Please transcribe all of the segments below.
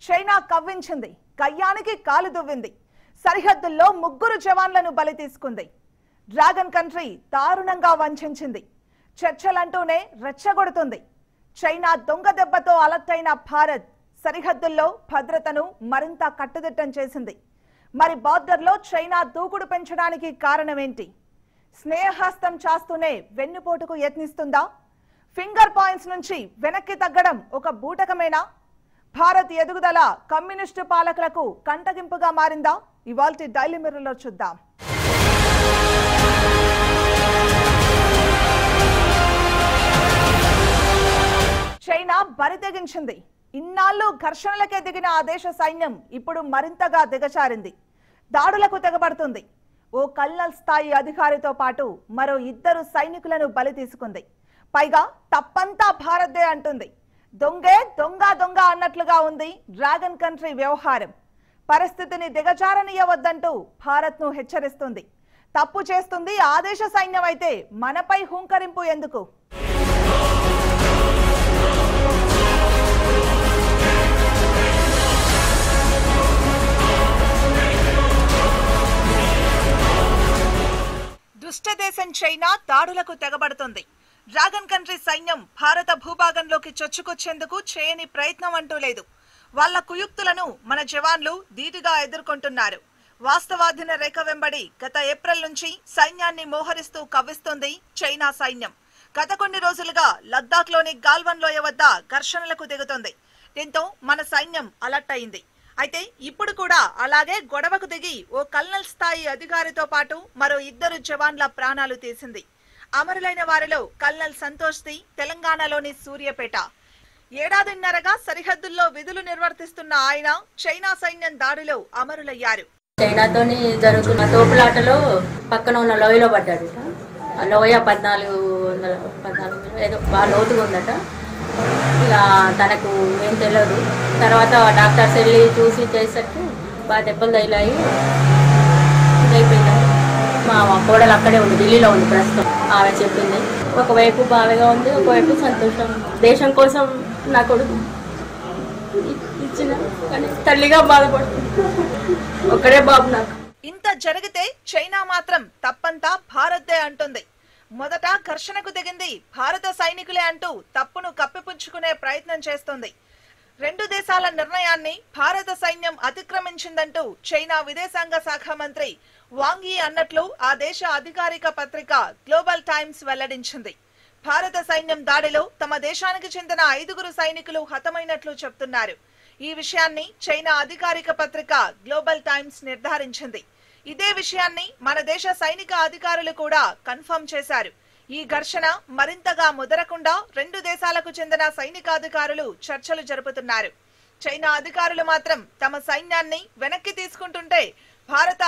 China కవ్వించింది కయ్యానికి కాలు దువ్వింది సరిహద్దుల్లో ముగ్గురు జవాన్లను బలి తీసుకుంది డ్రాగన్ కంట్రీ దారుణంగా వంచింది చర్చలంటూనే రెచ్చగొడుతుంది చైనా దొంగ దెబ్బతో అలర్ట్ అయిన భారత్ సరిహద్దుల్లో భద్రతను మరింత కట్టుదిట్టం చేసింది మరి బార్డర్లో చైనా దూకుడు పెంచడానికి కారణమేంటి స్నేహహస్తం చాస్తూనే వెన్నుపోటుకు యత్నిస్తుందా ఫింగర్ పాయింట్స్ నుంచి వెనక్కి తగ్గడం ఒక బూటకమేనా భారత్ ఎదుగుదల కమ్యూనిస్టు పాలకులకు కంటగింపుగా మారిందా ఇవాల్టి డైలీ మిర్రర్లో చూద్దాం చైనా బరితెగించింది ఇన్నాళ్ళు ఘర్షణలకే దిగిన ఆ దేశ సైన్యం ఇప్పుడు మరింతగా దిగజారింది దాడులకు తెగబడుతుంది ఓ కల్నల్ స్థాయి అధికారితో పాటు మరో ఇద్దరు సైనికులను బలి తీసుకుంది పైగా తప్పంతా భారత్దే అంటుంది దొంగే దొంగ దొంగ అన్నట్లుగా ఉంది డ్రాగన్ కంట్రీ వ్యవహారం పరిస్థితిని దిగజారనీయవద్దంటూ భారత్ను హెచ్చరిస్తుంది తప్పు చేస్తుంది ఆ దేశ సైన్యం అయితే మనపై హుంకరింపు ఎందుకు దుష్టదేశం చైనా దాడులకు తెగబడుతుంది డ్రాగన్ కంట్రీ సైన్యం భారత భూభాగంలోకి చొచ్చుకొచ్చేందుకు చేయని ప్రయత్నం అంటూ లేదు వాళ్ళ కుయుక్తులను మన జవాన్లు ధీటుగా ఎదుర్కొంటున్నారు వాస్తవాధీన రేఖ వెంబడి గత ఏప్రిల్ నుంచి సైన్యాన్ని మోహరిస్తూ కవ్విస్తోంది చైనా సైన్యం గత కొన్ని రోజులుగా లద్దాఖ్లోని గాల్వన్ లోయ వద్ద ఘర్షణలకు దిగుతోంది దీంతో మన సైన్యం అలర్ట్ అయింది అయితే ఇప్పుడు కూడా అలాగే గొడవకు దిగి ఓ కల్నల్ స్థాయి అధికారితో పాటు మరో ఇద్దరు జవాన్ల ప్రాణాలు తీసింది అమరులైన వారిలో కల్నల్ సంతోష్ ది తెలంగాణలోని సూర్యపేట ఏడాదిన్నరగా సరిహద్దుల్లో విధులు నిర్వర్తిస్తున్న ఆయన చైనా సైన్యం దాడిలో అమరులయ్యారు చైనాతోని జరుగుతున్న తోపులాటలో పక్కన ఉన్న లోయలో పడ్డాడు ఆ లోయ పద్నాలుగు వందల పద్నాలుగు ఏదో బాగా లోతుగా ఉందట ఇక తనకు ఏం తెలియదు తర్వాత డాక్టర్స్ వెళ్ళి చూసి చేసరికి బాగా దెబ్బలు తగిలాయి ఇదైపోయింది మా మా కోడలు అక్కడే ఉంది ఢిల్లీలో ఉంది ప్రస్తుతం ఆమె చెప్పింది ఒకవైపు బాధగా ఉంది ఒకవైపు సంతోషం దేశం కోసం నా కొడుకు ఇ- ఇచ్చిన కానీ తల్లిగా బాధపడుతుంది ఒక్కడే బాబు నాకు ఇంత జరిగితే చైనా మాత్రం తప్పంతా భారత్దే అంటుంది మొదట ఘర్షణకు దిగింది భారత సైనికులే అంటూ తప్పును కప్పిపుచ్చుకునే ప్రయత్నం చేస్తోంది రెండు దేశాల నిర్ణయాన్ని భారత సైన్యం అతిక్రమించిందంటూ చైనా విదేశాంగ శాఖ మంత్రి వాంగీ అన్నట్లు ఆ దేశ అధికారిక పత్రిక గ్లోబల్ టైమ్స్ వెల్లడించింది భారత సైన్యం దాడిలో తమ దేశానికి చెందిన ఐదుగురు సైనికులు హతమైనట్లు చెప్తున్నారు ఈ విషయాన్ని చైనా అధికారిక పత్రిక గ్లోబల్ టైమ్స్ నిర్ధారించింది ఇదే విషయాన్ని మన దేశ సైనిక అధికారులు కూడా కన్ఫర్మ్ చేశారు ఈ ఘర్షణ మరింతగా ముదరకుండా రెండు దేశాలకు చెందిన సైనికాధికారులు చర్చలు జరుపుతున్నారు చైనా అధికారులు మాత్రం తమ సైన్యాన్ని వెనక్కి తీసుకుంటుంటే భారత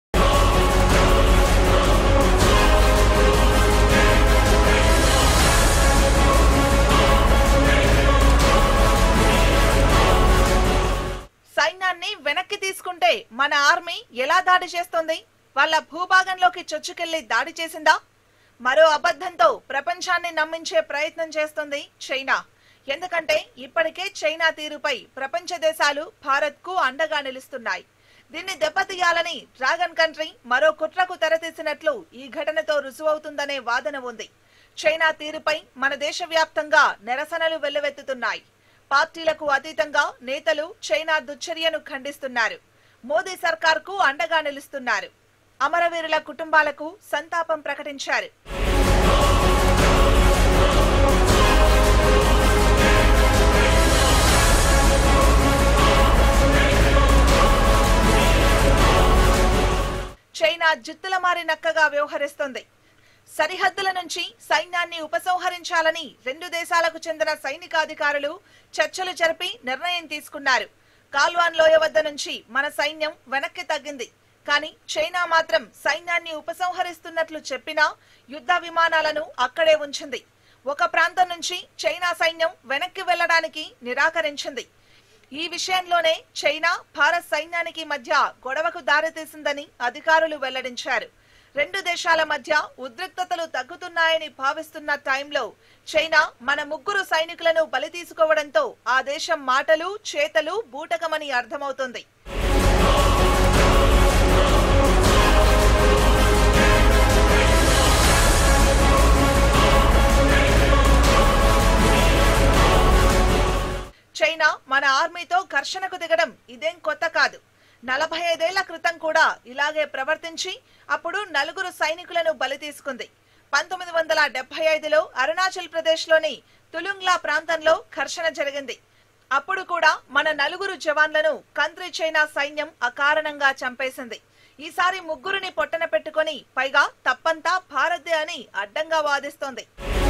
సైన్యాన్ని వెనక్కి తీసుకుంటే మన ఆర్మీ ఎలా దాడి చేస్తుంది వాళ్ళ భూభాగంలోకి చొచ్చుకెళ్లి దాడి చేసిందా మరో అబద్ధంతో ప్రపంచాన్ని నమ్మించే ప్రయత్నం చేస్తుంది చైనా ఎందుకంటే ఇప్పటికే చైనా తీరుపై ప్రపంచ దేశాలు భారత్ కు అండగా నిలుస్తున్నాయి దీన్ని దెబ్బతీయాలని డ్రాగన్ కంట్రీ మరో కుట్రకు తెరతీసినట్లు ఈ ఘటనతో రుజువవుతుందనే వాదన ఉంది చైనా తీరుపై మన దేశవ్యాప్తంగా నిరసనలు వెల్లువెత్తుతున్నాయి పార్టీలకు అతీతంగా నేతలు చైనా దుశ్చర్యను ఖండిస్తున్నారు మోదీ సర్కార్కు అండగా నిలుస్తున్నారు అమరవీరుల కుటుంబాలకు సంతాపం ప్రకటించారు చైనా జిత్తుల మారి నక్కగా వ్యవహరిస్తోంది సరిహద్దుల నుంచి సైన్యాన్ని ఉపసంహరించాలని రెండు దేశాలకు చెందిన సైనికాధికారులు చర్చలు జరిపి నిర్ణయం తీసుకున్నారు కాల్వాన్ లోయ వద్ద నుంచి మన సైన్యం వెనక్కి తగ్గింది కానీ చైనా మాత్రం సైన్యాన్ని ఉపసంహరిస్తున్నట్లు చెప్పినా యుద్ధ విమానాలను అక్కడే ఉంచింది ఒక ప్రాంతం నుంచి చైనా సైన్యం వెనక్కి వెళ్లడానికి నిరాకరించింది ఈ విషయంలోనే చైనా భారత్ సైన్యానికి మధ్య గొడవకు దారితీసిందని అధికారులు వెల్లడించారు రెండు దేశాల మధ్య ఉద్రిక్తతలు తగ్గుతున్నాయని భావిస్తున్న టైంలో చైనా మన ముగ్గురు సైనికులను బలి తీసుకోవడంతో ఆ దేశం మాటలు చేతలు బూటకమని అర్థమవుతుంది చైనా మన ఆర్మీతో ఘర్షణకు దిగడం ఇదేం కొత్త కాదు నలభై ఐదేళ్ల క్రితం కూడా ఇలాగే ప్రవర్తించి అప్పుడు నలుగురు సైనికులను బలి తీసుకుంది పంతొమ్మిది వందల డెబ్బై ఐదులో అరుణాచల్ ప్రదేశ్ లోని తులుంగ్లా ప్రాంతంలో ఘర్షణ జరిగింది అప్పుడు కూడా మన నలుగురు జవాన్లను కంత్రి చైనా సైన్యం అకారణంగా చంపేసింది ఈసారి ముగ్గురిని పొట్టన పెట్టుకొని పైగా తప్పంతా భారత్దే అని అడ్డంగా వాదిస్తోంది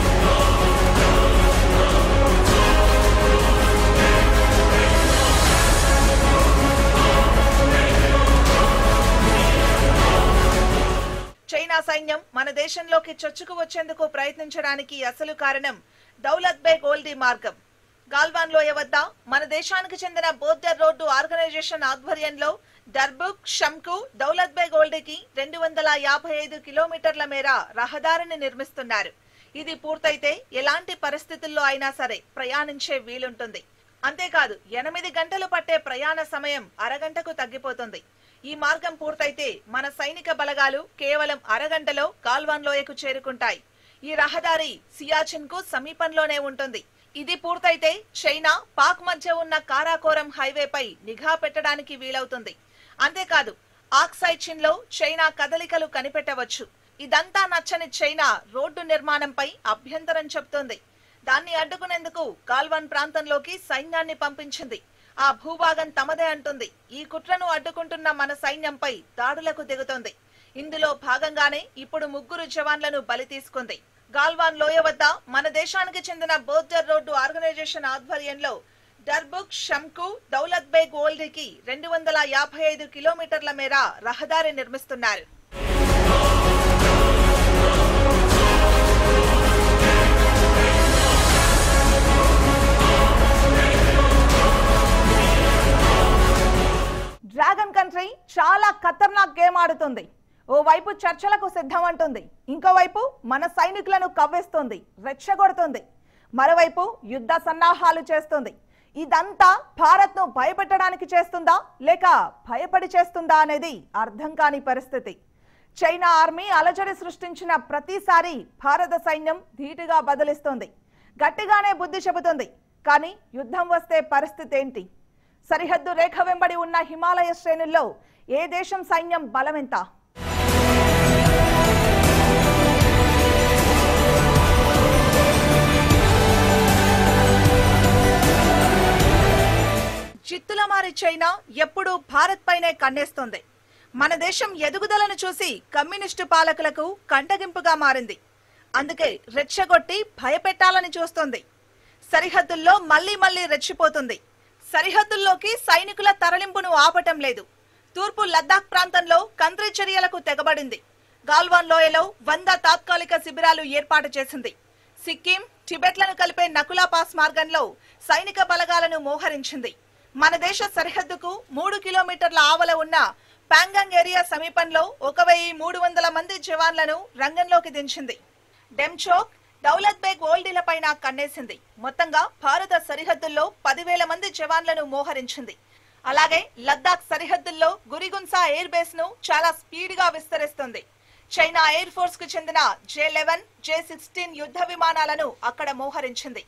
చైనా సైన్యం మన దేశంలోకి చొచ్చుకు వచ్చేందుకు ప్రయత్నించడానికి అసలు కారణం దౌలత్ బేగ్ ఓల్డీ మార్గం గాల్వాన్ లోయ వద్ద మన దేశానికి చెందిన బోర్డర్ రోడ్డు ఆర్గనైజేషన్ ఆధ్వర్యంలో డర్బుక్ షంకు దౌలత్ బేగ్ ఓల్డీకి రెండు వందల యాభై ఐదు కిలోమీటర్ల మేర రహదారిని నిర్మిస్తున్నారు ఇది పూర్తయితే ఎలాంటి పరిస్థితుల్లో అయినా సరే ప్రయాణించే వీలుంటుంది అంతేకాదు ఎనిమిది గంటలు పట్టే ప్రయాణ సమయం అరగంటకు తగ్గిపోతుంది ఈ మార్గం పూర్తయితే మన సైనిక బలగాలు కేవలం అరగంటలో గాల్వాన్ లోయకు చేరుకుంటాయి ఈ రహదారి సియాచిన్ కు సమీపంలోనే ఉంటుంది ఇది పూర్తయితే చైనా పాక్ మధ్య ఉన్న కారాకోరం హైవేపై నిఘా పెట్టడానికి వీలవుతుంది అంతేకాదు ఆక్సైచిన్ లో చైనా కదలికలు కనిపెట్టవచ్చు ఇదంతా నచ్చని చైనా రోడ్డు నిర్మాణంపై అభ్యంతరం చెబుతోంది దాన్ని అడ్డుకునేందుకు గాల్వాన్ ప్రాంతంలోకి సైన్యాన్ని పంపించింది ఆ భూభాగం తమదే అంటుంది ఈ కుట్రను అడ్డుకుంటున్న మన సైన్యంపై దాడులకు దిగుతోంది ఇందులో భాగంగానే ఇప్పుడు ముగ్గురు జవాన్లను బలి తీసుకుంది గాల్వాన్ లోయ వద్ద మన దేశానికి చెందిన బోర్డర్ రోడ్డు ఆర్గనైజేషన్ ఆధ్వర్యంలో డర్బుక్ షంకు దౌలత్ బేగ్ ఓల్డీకి రెండు వందల యాభై ఐదు కిలోమీటర్ల మేర రహదారి నిర్మిస్తున్నారు డ్రాగన్ కంట్రీ చాలా ఖతర్నాక్ గేమ్ ఆడుతుంది ఓవైపు చర్చలకు సిద్ధం అంటుంది ఇంకోవైపు మన సైనికులను కవ్వేస్తుంది రెచ్చగొడుతుంది మరోవైపు యుద్ధ సన్నాహాలు చేస్తుంది ఇదంతా భారత్ ను భయపెట్టడానికి చేస్తుందా లేక భయపడి చేస్తుందా అనేది అర్థం కాని పరిస్థితి చైనా ఆర్మీ అలజడి సృష్టించిన ప్రతిసారి భారత సైన్యం ధీటుగా బదిలిస్తుంది గట్టిగానే బుద్ధి చెబుతుంది కానీ యుద్ధం వస్తే పరిస్థితి ఏంటి సరిహద్దు రేఖ వెంబడి ఉన్న హిమాలయ శ్రేణుల్లో ఏ దేశం సైన్యం బలమెంత చిత్తులమారి చైనా ఎప్పుడూ భారత్ పైనే కన్నేస్తోంది మన దేశం ఎదుగుదలను చూసి కమ్యూనిస్టు పాలకులకు కంటగింపుగా మారింది అందుకే రెచ్చగొట్టి భయపెట్టాలని చూస్తోంది సరిహద్దుల్లో మళ్లీ మళ్లీ రెచ్చిపోతుంది సరిహద్దుల్లోకి సైనికుల తరలింపును ఆపటం లేదు తూర్పు లద్దాఖ్ ప్రాంతంలో కంత్రి చర్యలకు తెగబడింది గాల్వాన్ లోయలో వంద తాత్కాలిక శిబిరాలు ఏర్పాటు చేసింది సిక్కిం టిబెట్లను కలిపే నకులా పాస్ మార్గంలో సైనిక బలగాలను మోహరించింది మన దేశ సరిహద్దుకు మూడు కిలోమీటర్ల ఆవల ఉన్న పాంగాంగ్ ఏరియా సమీపంలో ఒక వెయ్యి మూడు వందల మంది జవాన్లను రంగంలోకి దించింది డెమ్చోక్ దౌలత్ బేగ్ ఓల్డీల పైన కన్నేసింది మొత్తంగా భారత సరిహద్దుల్లో పదివేల మంది జవాన్లను మోహరించింది అలాగే లద్దాఖ్ సరిహద్దుల్లో గురిగున్సా ఎయిర్ బేస్ ను చాలా స్పీడ్ గా విస్తరిస్తుంది చైనా ఎయిర్ ఫోర్స్ కు చెందిన జే లెవెన్ జే సిక్స్టీన్ యుద్ధ విమానాలను అక్కడ మోహరించింది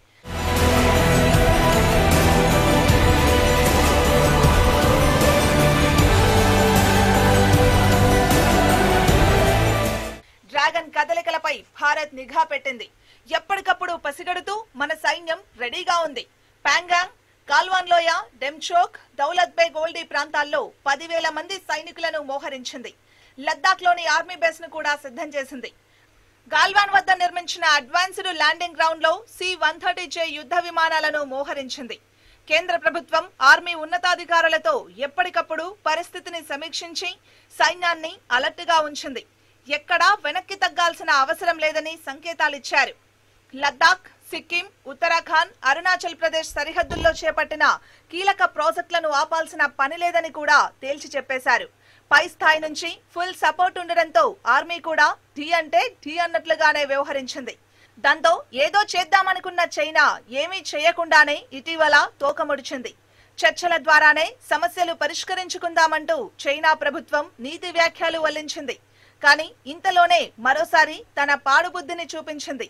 డ్రాగన్ కదలికలపై భారత్ నిఘా పెట్టింది ఎప్పటికప్పుడు పసిగడుతూ మన సైన్యం రెడీగా ఉంది పాంగాంగ్ కాల్వాన్ లోయ డెమ్చోక్ దౌలత్ బే గోల్డీ ప్రాంతాల్లో పదివేల మంది సైనికులను మోహరించింది లద్దాఖ్ లోని ఆర్మీ బేస్ ను కూడా సిద్ధం చేసింది గాల్వాన్ వద్ద నిర్మించిన అడ్వాన్స్డ్ ల్యాండింగ్ గ్రౌండ్ లో సి వన్ థర్టీ జే యుద్ధ విమానాలను మోహరించింది కేంద్ర ప్రభుత్వం ఆర్మీ ఉన్నతాధికారులతో ఎప్పటికప్పుడు పరిస్థితిని సమీక్షించి సైన్యాన్ని అలర్ట్ గా ఉంచింది ఎక్కడా వెనక్కి తగ్గాల్సిన అవసరం లేదని సంకేతాలిచ్చారు లద్దాఖ్ సిక్కిం ఉత్తరాఖండ్ అరుణాచల్ ప్రదేశ్ సరిహద్దుల్లో చేపట్టిన కీలక ప్రాజెక్టులను ఆపాల్సిన పని లేదని కూడా తేల్చి చెప్పేశారు పై స్థాయి నుంచి ఫుల్ సపోర్ట్ ఉండడంతో ఆర్మీ కూడా ఢీ అంటే ఢీ అన్నట్లుగానే వ్యవహరించింది దాంతో ఏదో చేద్దామనుకున్న చైనా ఏమీ చేయకుండానే ఇటీవల తోకముడిచింది చర్చల ద్వారానే సమస్యలు పరిష్కరించుకుందామంటూ చైనా ప్రభుత్వం నీతి వ్యాఖ్యలు వల్లించింది కానీ ఇంతలోనే మరోసారి తన పాడుబుద్ధిని చూపించింది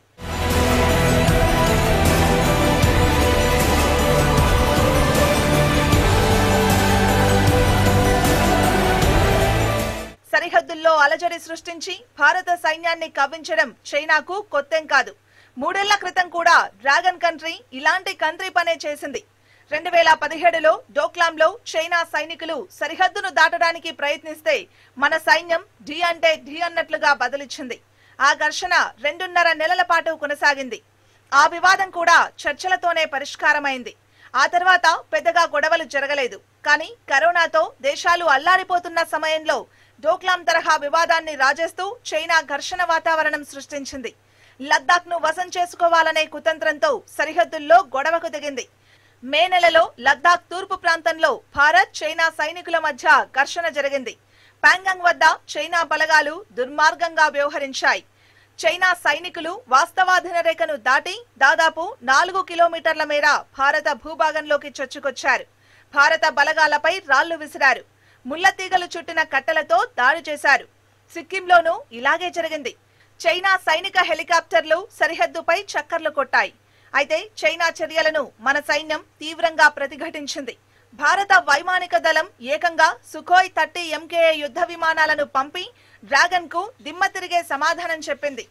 సరిహద్దుల్లో అలజడి సృష్టించి భారత సైన్యాన్ని కవ్వించడం చైనాకు కొత్తేం కాదు మూడేళ్ల క్రితం కూడా డ్రాగన్ కంట్రీ ఇలాంటి కంట్రీ పనే చేసింది రెండు వేల పదిహేడులో డోక్లాంలో చైనా సైనికులు సరిహద్దును దాటడానికి ప్రయత్నిస్తే మన సైన్యం ఢీ అంటే ఢీ అన్నట్లుగా బదిలిచ్చింది ఆ ఘర్షణ రెండున్నర నెలల పాటు కొనసాగింది ఆ వివాదం కూడా చర్చలతోనే పరిష్కారమైంది ఆ తర్వాత పెద్దగా గొడవలు జరగలేదు కానీ కరోనాతో దేశాలు అల్లాడిపోతున్న సమయంలో డోక్లాం తరహా వివాదాన్ని రాజేస్తూ చైనా ఘర్షణ వాతావరణం సృష్టించింది లద్దాఖ్ ను వశం చేసుకోవాలనే కుతంత్రంతో సరిహద్దుల్లో గొడవకు దిగింది మే నెలలో లద్దాఖ్ తూర్పు ప్రాంతంలో భారత్ చైనా సైనికుల మధ్య ఘర్షణ జరిగింది పాంగాంగ్ వద్ద చైనా బలగాలు దుర్మార్గంగా వ్యవహరించాయి చైనా సైనికులు వాస్తవాధీన రేఖను దాటి దాదాపు నాలుగు కిలోమీటర్ల మేర భారత భూభాగంలోకి చొచ్చుకొచ్చారు భారత బలగాలపై రాళ్లు విసిరారు ముళ్ల తీగలు చుట్టిన కట్టెలతో దాడి చేశారు సిక్కింలోనూ ఇలాగే జరిగింది చైనా సైనిక హెలికాప్టర్లు సరిహద్దుపై చక్కర్లు కొట్టాయి అయితే చైనా చర్యలను మన సైన్యం తీవ్రంగా ప్రతిఘటించింది భారత వైమానిక దళం ఏకంగా సుఖోయ్ థర్టీ ఎంకేఏ యుద్ధ విమానాలను పంపి డ్రాగన్ కు దిమ్మ తిరిగే సమాధానం చెప్పింది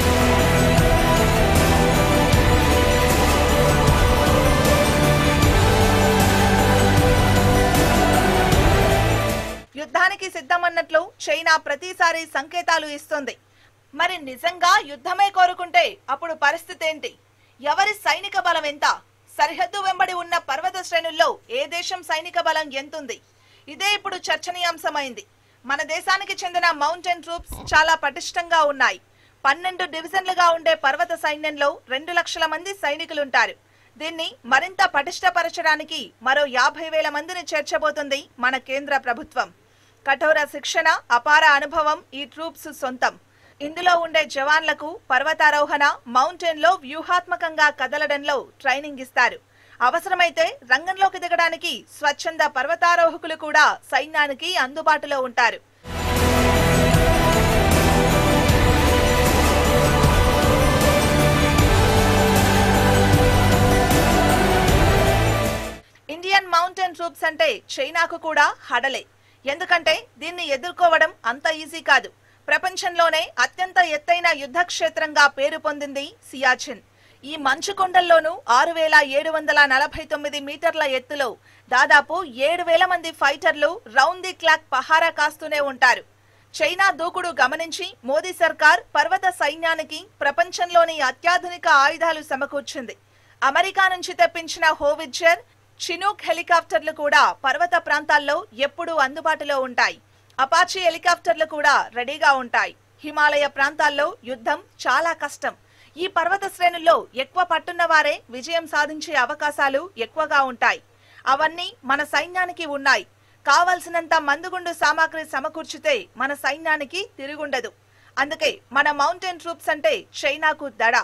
యుద్ధానికి సిద్ధమన్నట్లు చైనా ప్రతిసారి సంకేతాలు ఇస్తుంది మరి నిజంగా యుద్ధమే కోరుకుంటే అప్పుడు పరిస్థితి ఏంటి ఎవరి సైనిక బలం ఎంత సరిహద్దు వెంబడి ఉన్న పర్వత శ్రేణుల్లో ఏ దేశం సైనిక బలం ఎంతుంది ఇదే ఇప్పుడు చర్చనీయాంశమైంది మన దేశానికి చెందిన మౌంటైన్ ట్రూప్స్ చాలా పటిష్టంగా ఉన్నాయి పన్నెండు డివిజన్లుగా ఉండే పర్వత సైన్యంలో రెండు లక్షల మంది సైనికులుంటారు దీన్ని మరింత పటిష్టపరచడానికి మరో యాభై వేల మందిని చేర్చబోతుంది మన కేంద్ర ప్రభుత్వం కఠోర శిక్షణ అపార అనుభవం ఈ ట్రూప్స్ సొంతం ఇందులో ఉండే జవాన్లకు పర్వతారోహణ మౌంటైన్ లో వ్యూహాత్మకంగా కదలడంలో ట్రైనింగ్ ఇస్తారు అవసరమైతే రంగంలోకి దిగడానికి స్వచ్ఛంద పర్వతారోహకులు కూడా సైన్యానికి అందుబాటులో ఉంటారు ఇండియన్ మౌంటైన్ ట్రూప్స్ అంటే చైనాకు కూడా హడలే ఎందుకంటే దీన్ని ఎదుర్కోవడం అంత ఈజీ కాదు ప్రపంచంలోనే అత్యంత ఎత్తైన యుద్ధ క్షేత్రంగా పేరు పొందింది సియాచిన్ ఈ మంచు కొండల్లోనూ ఆరు వేల ఏడు వందల నలభై తొమ్మిది మీటర్ల ఎత్తులో దాదాపు ఏడు వేల మంది ఫైటర్లు రౌండ్ ది క్లాక్ పహారా కాస్తూనే ఉంటారు చైనా దూకుడు గమనించి మోదీ సర్కార్ పర్వత సైన్యానికి ప్రపంచంలోని అత్యాధునిక ఆయుధాలు సమకూర్చింది అమెరికా నుంచి తెప్పించిన హోవిట్జర్ చినూక్ హెలికాప్టర్లు కూడా పర్వత ప్రాంతాల్లో ఎప్పుడూ అందుబాటులో ఉంటాయి అపాచీ హెలికాప్టర్లు కూడా రెడీగా ఉంటాయి హిమాలయ ప్రాంతాల్లో యుద్ధం చాలా కష్టం ఈ పర్వత శ్రేణుల్లో ఎక్కువ పట్టున్న వారే విజయం సాధించే అవకాశాలు ఎక్కువగా ఉంటాయి అవన్నీ మన సైన్యానికి ఉన్నాయి కావలసినంత మందుగుండు సామాగ్రి సమకూర్చితే మన సైన్యానికి తిరుగుండదు అందుకే మన మౌంటైన్ ట్రూప్స్ అంటే చైనాకు దడ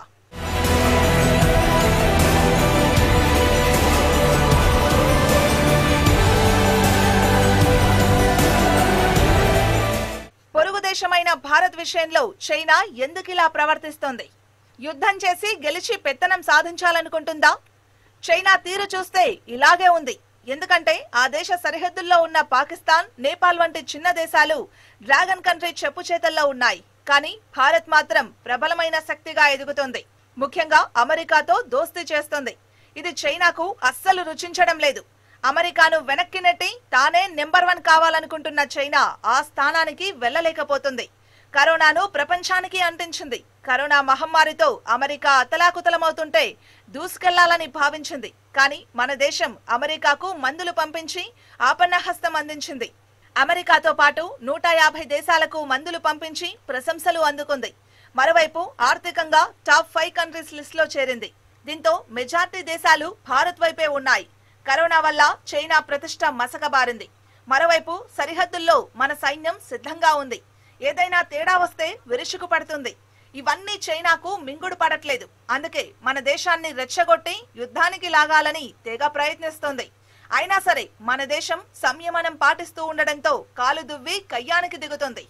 పొరుగు దేశమైన భారత్ విషయంలో చైనా ఎందుకిలా ప్రవర్తిస్తోంది యుద్ధం చేసి గెలిచి పెత్తనం సాధించాలనుకుంటుందా చైనా తీరు చూస్తే ఇలాగే ఉంది ఎందుకంటే ఆ దేశ సరిహద్దుల్లో ఉన్న పాకిస్తాన్ నేపాల్ వంటి చిన్న దేశాలు డ్రాగన్ కంట్రీ చెప్పు చేతల్లో ఉన్నాయి కానీ భారత్ మాత్రం ప్రబలమైన శక్తిగా ఎదుగుతోంది ముఖ్యంగా అమెరికాతో దోస్తీ చేస్తోంది ఇది చైనాకు అస్సలు రుచించడం లేదు అమెరికాను వెనక్కి నెట్టి తానే నెంబర్ వన్ కావాలనుకుంటున్న చైనా ఆ స్థానానికి వెళ్ళలేకపోతుంది కరోనాను ప్రపంచానికి అంటించింది కరోనా మహమ్మారితో అమెరికా అతలాకుతలమవుతుంటే దూసుకెళ్లాలని భావించింది కానీ మన దేశం అమెరికాకు మందులు పంపించి ఆపన్నహస్తం అందించింది అమెరికాతో పాటు నూట యాభై దేశాలకు మందులు పంపించి ప్రశంసలు అందుకుంది మరోవైపు ఆర్థికంగా టాప్ ఫైవ్ కంట్రీస్ లిస్ట్ లో చేరింది దీంతో మెజార్టీ దేశాలు భారత్ వైపే ఉన్నాయి కరోనా వల్ల చైనా ప్రతిష్ట మసకబారింది మరోవైపు సరిహద్దుల్లో మన సైన్యం సిద్ధంగా ఉంది ఏదైనా తేడా వస్తే విరుచుకు పడుతుంది ఇవన్నీ చైనాకు మింగుడు పడట్లేదు అందుకే మన దేశాన్ని రెచ్చగొట్టి యుద్ధానికి లాగాలని తెగ ప్రయత్నిస్తోంది అయినా సరే మన దేశం సంయమనం పాటిస్తూ ఉండడంతో కాలు దువ్వి కయ్యానికి దిగుతుంది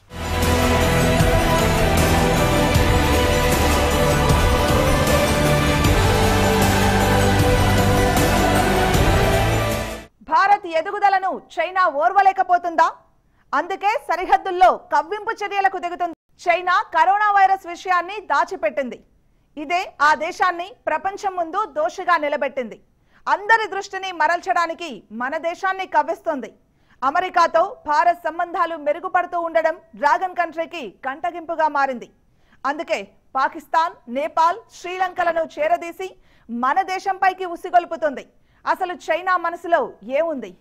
భారత్ ఎదుగుదలను చైనా ఓర్వలేకపోతుందా అందుకే సరిహద్దుల్లో కవ్వింపు చర్యలకు దిగుతుంది చైనా కరోనా వైరస్ విషయాన్ని దాచిపెట్టింది ఇదే ఆ దేశాన్ని ప్రపంచం ముందు దోషిగా నిలబెట్టింది అందరి దృష్టిని మరల్చడానికి మన దేశాన్ని కవ్విస్తుంది అమెరికాతో భారత్ సంబంధాలు మెరుగుపడుతూ ఉండడం డ్రాగన్ కంట్రీకి కంటగింపుగా మారింది అందుకే పాకిస్తాన్ నేపాల్ శ్రీలంకలను చేరదీసి మన దేశంపైకి ఉసిగొల్పుతుంది అసలు చైనా మనసులో ఏముంది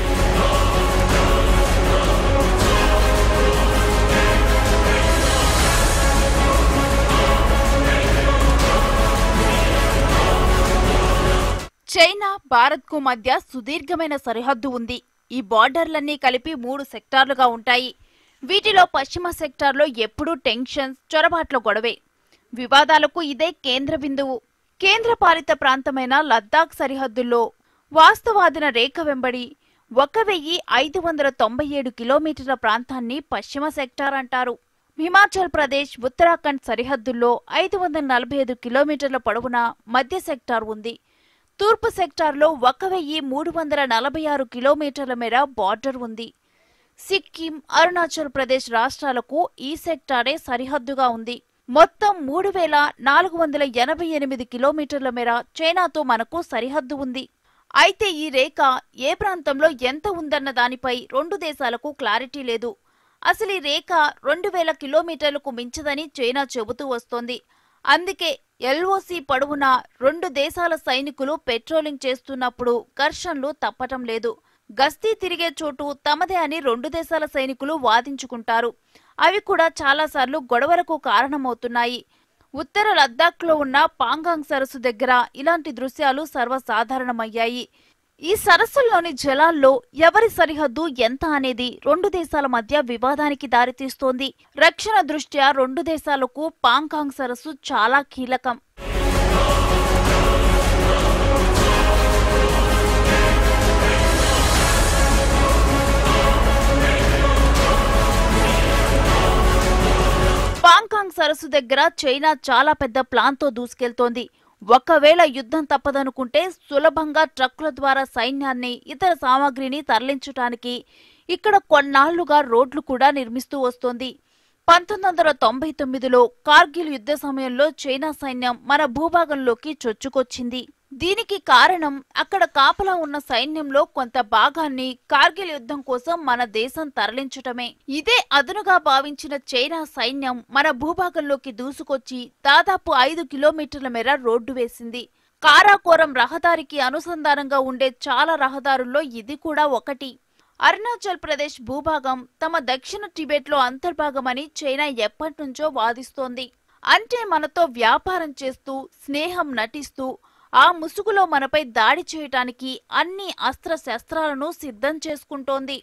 చైనా భారత్కు మధ్య సుదీర్ఘమైన సరిహద్దు ఉంది ఈ బార్డర్లన్నీ కలిపి మూడు సెక్టార్లుగా ఉంటాయి వీటిలో పశ్చిమ సెక్టార్లో ఎప్పుడూ టెన్షన్స్ చొరబాట్ల గొడవే వివాదాలకు ఇదే కేంద్ర బిందువు కేంద్రపాలిత ప్రాంతమైన లద్దాఖ్ సరిహద్దుల్లో వాస్తవాదిన రేఖ వెంబడి ఒక వెయ్యి ఐదు వందల తొంభై ఏడు కిలోమీటర్ల ప్రాంతాన్ని పశ్చిమ సెక్టార్ అంటారు హిమాచల్ ప్రదేశ్ ఉత్తరాఖండ్ సరిహద్దుల్లో ఐదు వందల నలభై ఐదు కిలోమీటర్ల పొడవున మధ్య సెక్టార్ ఉంది తూర్పు సెక్టార్లో ఒక వెయ్యి మూడు వందల నలభై ఆరు కిలోమీటర్ల మేర బార్డర్ ఉంది సిక్కిం అరుణాచల్ ప్రదేశ్ రాష్ట్రాలకు ఈ సెక్టారే సరిహద్దుగా ఉంది మొత్తం మూడు వేల నాలుగు వందల ఎనభై ఎనిమిది కిలోమీటర్ల మేర చైనాతో మనకు సరిహద్దు ఉంది అయితే ఈ రేఖ ఏ ప్రాంతంలో ఎంత ఉందన్న దానిపై రెండు దేశాలకు క్లారిటీ లేదు అసలు ఈ రేఖ రెండు వేల కిలోమీటర్లకు మించదని చైనా చెబుతూ వస్తోంది అందుకే ఎల్ఓసి పొడవునా రెండు దేశాల సైనికులు పెట్రోలింగ్ చేస్తున్నప్పుడు ఘర్షణలు తప్పటం లేదు గస్తీ తిరిగే చోటు తమదే అని రెండు దేశాల సైనికులు వాదించుకుంటారు అవి కూడా చాలాసార్లు గొడవలకు కారణమవుతున్నాయి ఉత్తర లద్దాఖ్లో ఉన్న పాంగాంగ్ సరస్సు దగ్గర ఇలాంటి దృశ్యాలు సర్వసాధారణమయ్యాయి ఈ సరస్సుల్లోని జలాల్లో ఎవరి సరిహద్దు ఎంత అనేది రెండు దేశాల మధ్య వివాదానికి దారితీస్తోంది రక్షణ దృష్ట్యా రెండు దేశాలకు పాంగాంగ్ సరస్సు చాలా కీలకం పాంకాంగ్ సరస్సు దగ్గర చైనా చాలా పెద్ద ప్లాన్తో దూసుకెళ్తోంది ఒకవేళ యుద్ధం తప్పదనుకుంటే సులభంగా ట్రక్కుల ద్వారా సైన్యాన్ని ఇతర సామాగ్రిని తరలించటానికి ఇక్కడ కొన్నాళ్లుగా రోడ్లు కూడా నిర్మిస్తూ వస్తోంది పంతొమ్మిది వందల తొంభై తొమ్మిదిలో కార్గిల్ యుద్ధ సమయంలో చైనా సైన్యం మన భూభాగంలోకి చొచ్చుకొచ్చింది దీనికి కారణం అక్కడ కాపలా ఉన్న సైన్యంలో కొంత భాగాన్ని కార్గిల్ యుద్ధం కోసం మన దేశం తరలించటమే ఇదే అదునుగా భావించిన చైనా సైన్యం మన భూభాగంలోకి దూసుకొచ్చి దాదాపు ఐదు కిలోమీటర్ల మేర రోడ్డు వేసింది కారాకోరం రహదారికి అనుసంధానంగా ఉండే చాలా రహదారుల్లో ఇది కూడా ఒకటి అరుణాచల్ ప్రదేశ్ భూభాగం తమ దక్షిణ టిబెట్లో అంతర్భాగమని చైనా ఎప్పటినుంచో వాదిస్తోంది అంటే మనతో వ్యాపారం చేస్తూ స్నేహం నటిస్తూ ఆ ముసుగులో మనపై దాడి చేయటానికి అన్ని అస్త్ర శస్త్రాలను సిద్ధం చేసుకుంటోంది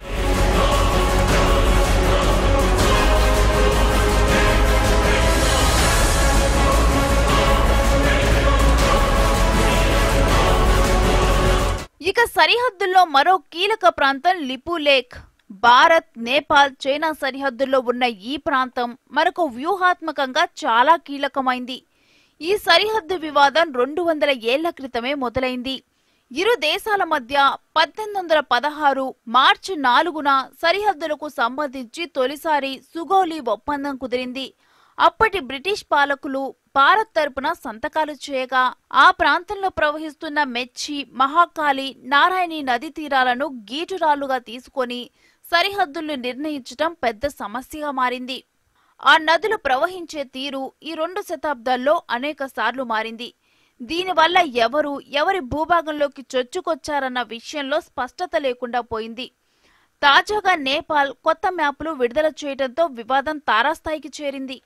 ఇక సరిహద్దుల్లో మరో కీలక ప్రాంతం లిపు లేక్ భారత్ నేపాల్ చైనా సరిహద్దుల్లో ఉన్న ఈ ప్రాంతం మరొక వ్యూహాత్మకంగా చాలా కీలకమైంది ఈ సరిహద్దు వివాదం రెండు వందల ఏళ్ల క్రితమే మొదలైంది ఇరు దేశాల మధ్య పద్దెనిమిది వందల పదహారు మార్చి నాలుగున సరిహద్దులకు సంబంధించి తొలిసారి సుగోలి ఒప్పందం కుదిరింది అప్పటి బ్రిటిష్ పాలకులు భారత్ తరపున సంతకాలు చేయగా ఆ ప్రాంతంలో ప్రవహిస్తున్న మెచ్చి మహాకాళి నారాయణి నదీ తీరాలను గీటురాళ్లుగా తీసుకొని సరిహద్దుల్ని నిర్ణయించటం పెద్ద సమస్యగా మారింది ఆ నదులు ప్రవహించే తీరు ఈ రెండు శతాబ్దాల్లో అనేక సార్లు మారింది దీనివల్ల ఎవరు ఎవరి భూభాగంలోకి చొచ్చుకొచ్చారన్న విషయంలో స్పష్టత లేకుండా పోయింది తాజాగా నేపాల్ కొత్త మ్యాపులు విడుదల చేయడంతో వివాదం తారాస్థాయికి చేరింది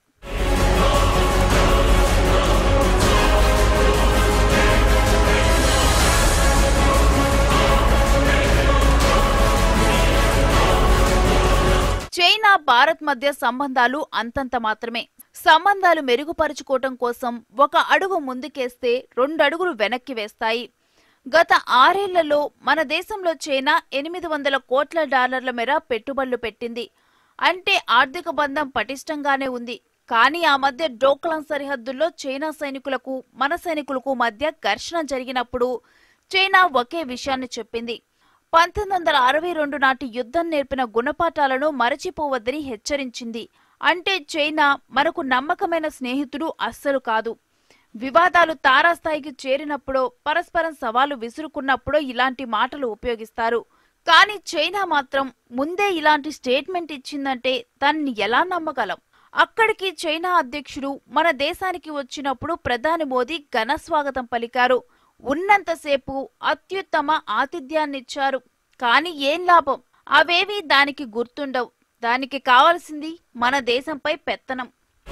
భారత్ మధ్య సంబంధాలు అంతంత మాత్రమే సంబంధాలు మెరుగుపరుచుకోవటం కోసం ఒక అడుగు ముందుకేస్తే రెండు అడుగులు వెనక్కి వేస్తాయి గత ఆరేళ్లలో మన దేశంలో చైనా ఎనిమిది వందల కోట్ల డాలర్ల మేర పెట్టుబడులు పెట్టింది అంటే ఆర్థిక బంధం పటిష్టంగానే ఉంది కానీ ఆ మధ్య డోక్లాం సరిహద్దుల్లో చైనా సైనికులకు మన సైనికులకు మధ్య ఘర్షణ జరిగినప్పుడు చైనా ఒకే విషయాన్ని చెప్పింది పంతొమ్మిది వందల అరవై రెండు నాటి యుద్ధం నేర్పిన గుణపాఠాలను మరచిపోవద్దని హెచ్చరించింది అంటే చైనా మనకు నమ్మకమైన స్నేహితుడు అస్సలు కాదు వివాదాలు తారాస్థాయికి చేరినప్పుడో పరస్పరం సవాలు విసురుకున్నప్పుడో ఇలాంటి మాటలు ఉపయోగిస్తారు కానీ చైనా మాత్రం ముందే ఇలాంటి స్టేట్మెంట్ ఇచ్చిందంటే దాన్ని ఎలా నమ్మగలం అక్కడికి చైనా అధ్యక్షుడు మన దేశానికి వచ్చినప్పుడు ప్రధాని మోదీ ఘన స్వాగతం పలికారు ఉన్నంతసేపు అత్యుత్తమ ఆతిథ్యాన్నిచ్చారు కానీ ఏం లాభం అవేవి దానికి గుర్తుండవు దానికి కావలసింది మన దేశంపై పెత్తనం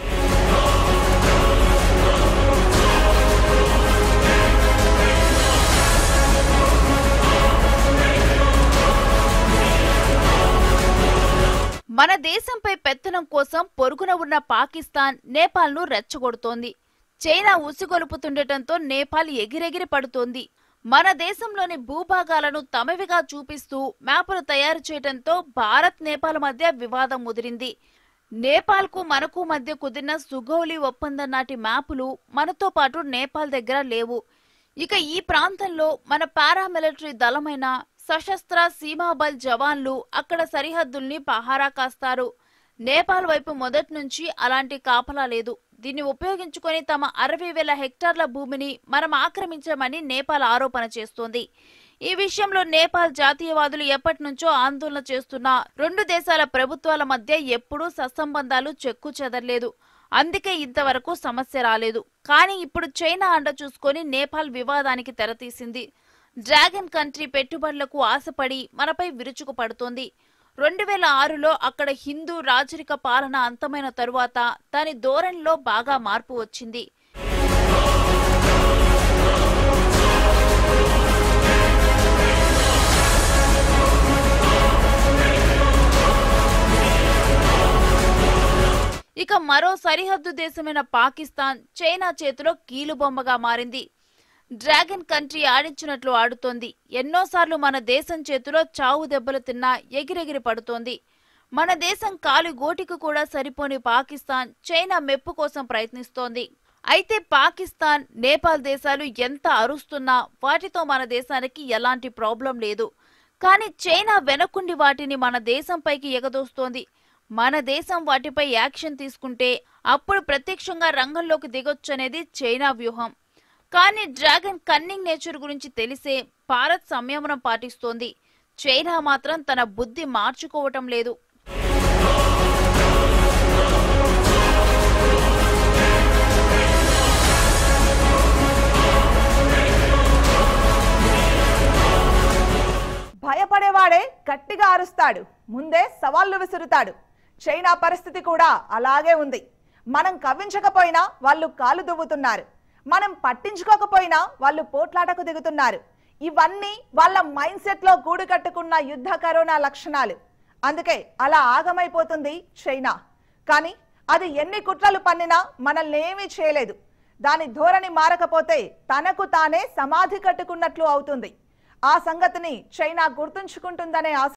మన దేశంపై పెత్తనం కోసం పొరుగున ఉన్న పాకిస్తాన్ నేపాల్ను రెచ్చగొడుతోంది చైనా ఉసిగొలుపుతుండటంతో నేపాల్ ఎగిరెగిరి పడుతోంది మన దేశంలోని భూభాగాలను తమవిగా చూపిస్తూ మ్యాపులు తయారు చేయడంతో భారత్ నేపాల్ మధ్య వివాదం ముదిరింది నేపాల్కు మనకు మధ్య కుదిరిన సుగౌలి ఒప్పందం నాటి మ్యాపులు మనతో పాటు నేపాల్ దగ్గర లేవు ఇక ఈ ప్రాంతంలో మన పారామిలిటరీ దళమైన సశస్త్ర సీమాబల్ జవాన్లు అక్కడ సరిహద్దుల్ని పహారా కాస్తారు నేపాల్ వైపు మొదటి నుంచి అలాంటి కాపలా లేదు దీన్ని ఉపయోగించుకొని తమ అరవై వేల హెక్టార్ల భూమిని మనం ఆక్రమించామని నేపాల్ ఆరోపణ చేస్తోంది ఈ విషయంలో నేపాల్ జాతీయవాదులు ఎప్పటి నుంచో ఆందోళన చేస్తున్నా రెండు దేశాల ప్రభుత్వాల మధ్య ఎప్పుడూ సత్సంబంధాలు చెక్కు చెదరలేదు అందుకే ఇంతవరకు సమస్య రాలేదు కానీ ఇప్పుడు చైనా అండ చూసుకొని నేపాల్ వివాదానికి తెరతీసింది డ్రాగన్ కంట్రీ పెట్టుబడులకు ఆశపడి మనపై విరుచుకు పడుతోంది రెండు వేల ఆరులో అక్కడ హిందూ రాజరిక పాలన అంతమైన తరువాత దాని ధోరణిలో బాగా మార్పు వచ్చింది ఇక మరో సరిహద్దు దేశమైన పాకిస్తాన్ చైనా చేతిలో కీలుబొమ్మగా మారింది డ్రాగన్ కంట్రీ ఆడించినట్లు ఆడుతోంది ఎన్నోసార్లు మన దేశం చేతిలో చావు దెబ్బలు తిన్నా ఎగిరెగిరి పడుతోంది మన దేశం కాలి గోటికి కూడా సరిపోని పాకిస్తాన్ చైనా మెప్పు కోసం ప్రయత్నిస్తోంది అయితే పాకిస్తాన్ నేపాల్ దేశాలు ఎంత అరుస్తున్నా వాటితో మన దేశానికి ఎలాంటి ప్రాబ్లం లేదు కానీ చైనా వెనకుండి వాటిని మన దేశంపైకి ఎగదోస్తోంది మన దేశం వాటిపై యాక్షన్ తీసుకుంటే అప్పుడు ప్రత్యక్షంగా రంగంలోకి దిగొచ్చనేది చైనా వ్యూహం కానీ డ్రాగన్ కన్నింగ్ నేచర్ గురించి తెలిసే భారత్ సంయమనం పాటిస్తోంది చైనా మాత్రం తన బుద్ధి మార్చుకోవటం లేదు భయపడేవాడే గట్టిగా అరుస్తాడు ముందే సవాళ్లు విసురుతాడు చైనా పరిస్థితి కూడా అలాగే ఉంది మనం కవ్వించకపోయినా వాళ్ళు కాలు దువ్వుతున్నారు మనం పట్టించుకోకపోయినా వాళ్ళు పోట్లాటకు దిగుతున్నారు ఇవన్నీ వాళ్ళ మైండ్ సెట్ లో గూడు కట్టుకున్న యుద్ధ కరోనా లక్షణాలు అందుకే అలా ఆగమైపోతుంది చైనా కానీ అది ఎన్ని కుట్రలు పన్నినా మనల్ని ఏమీ చేయలేదు దాని ధోరణి మారకపోతే తనకు తానే సమాధి కట్టుకున్నట్లు అవుతుంది ఆ సంగతిని చైనా గుర్తుంచుకుంటుందనే ఆశ